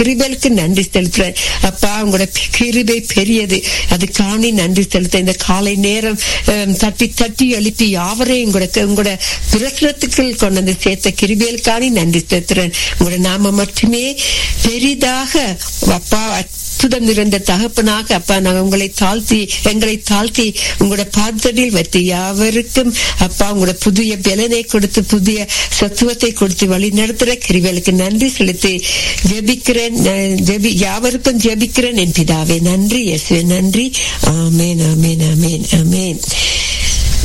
கிருபைக்கு நன்றி செலுத்துறேன் அப்பா உங்களோட கிருபை பெரியது அது காணி நன்றி செலுத்த இந்த காலை நேரம் அஹ், தட்டி தட்டி எழுப்பி யாவரையும் உங்களோட உங்களோட பிரசுரத்துக்குள் கொண்டு வந்து சேர்த்த கிருபையில் காணி நன்றி செலுத்துறேன் உங்களோட நாம மட்டுமே பெரிதாக அப்பா அற்புதம் நிறைந்த தகப்பனாக அப்பா நாங்கள் உங்களை தாழ்த்தி எங்களை தாழ்த்தி உங்களோட பாதடியில் வைத்து யாவருக்கும் அப்பா உங்களோட புதிய பலனை கொடுத்து புதிய சத்துவத்தை கொடுத்து வழி நடத்துற கிருபைகளுக்கு நன்றி செலுத்தி ஜெபிக்கிறேன் அஹ், ஜெபி யாவருக்கும் ஜெபிக்கிறேன் என் பிதாவே நன்றி இயேசுவே நன்றி ஆமேன் ஆமேன் ஆமேன் ஆமேன்